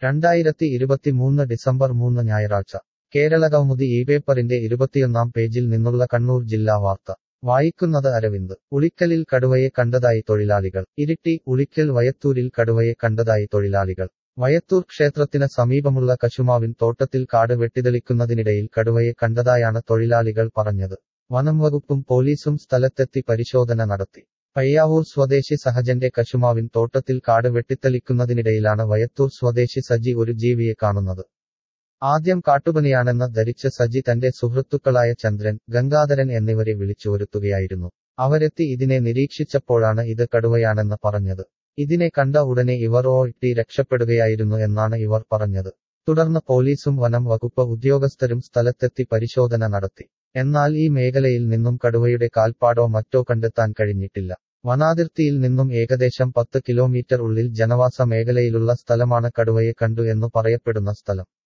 രണ്ടായിരത്തി ഇരുപത്തിമൂന്ന് ഡിസംബർ മൂന്ന് ഞായറാഴ്ച കേരളകൗമുദി ഈ പേപ്പറിന്റെ ഇരുപത്തിയൊന്നാം പേജിൽ നിന്നുള്ള കണ്ണൂർ ജില്ലാ വാർത്ത വായിക്കുന്നത് അരവിന്ദ് ഉളിക്കലിൽ കടുവയെ കണ്ടതായി തൊഴിലാളികൾ ഇരിട്ടി ഉളിക്കൽ വയത്തൂരിൽ കടുവയെ കണ്ടതായി തൊഴിലാളികൾ വയത്തൂർ ക്ഷേത്രത്തിന് സമീപമുള്ള കശുമാവിൻ തോട്ടത്തിൽ കാട് വെട്ടിതെളിക്കുന്നതിനിടയിൽ കടുവയെ കണ്ടതായാണ് തൊഴിലാളികൾ പറഞ്ഞത് വനം വകുപ്പും പോലീസും സ്ഥലത്തെത്തി പരിശോധന നടത്തി പയ്യാവൂർ സ്വദേശി സഹജന്റെ കശുമാവിൻ തോട്ടത്തിൽ കാട് വെട്ടിത്തെളിക്കുന്നതിനിടയിലാണ് വയത്തൂർ സ്വദേശി സജി ഒരു ജീവിയെ കാണുന്നത് ആദ്യം കാട്ടുപനിയാണെന്ന് ധരിച്ച സജി തന്റെ സുഹൃത്തുക്കളായ ചന്ദ്രൻ ഗംഗാധരൻ എന്നിവരെ വിളിച്ചു വരുത്തുകയായിരുന്നു അവരെത്തി ഇതിനെ നിരീക്ഷിച്ചപ്പോഴാണ് ഇത് കടുവയാണെന്ന് പറഞ്ഞത് ഇതിനെ കണ്ട ഉടനെ ഇവർ ഓ ഇട്ടി രക്ഷപ്പെടുകയായിരുന്നു എന്നാണ് ഇവർ പറഞ്ഞത് തുടർന്ന് പോലീസും വനം വകുപ്പ് ഉദ്യോഗസ്ഥരും സ്ഥലത്തെത്തി പരിശോധന നടത്തി എന്നാൽ ഈ മേഖലയിൽ നിന്നും കടുവയുടെ കാൽപ്പാടോ മറ്റോ കണ്ടെത്താൻ കഴിഞ്ഞിട്ടില്ല വനാതിർത്തിയിൽ നിന്നും ഏകദേശം പത്ത് കിലോമീറ്റർ ഉള്ളിൽ ജനവാസ മേഖലയിലുള്ള സ്ഥലമാണ് കടുവയെ കണ്ടു എന്നു പറയപ്പെടുന്ന സ്ഥലം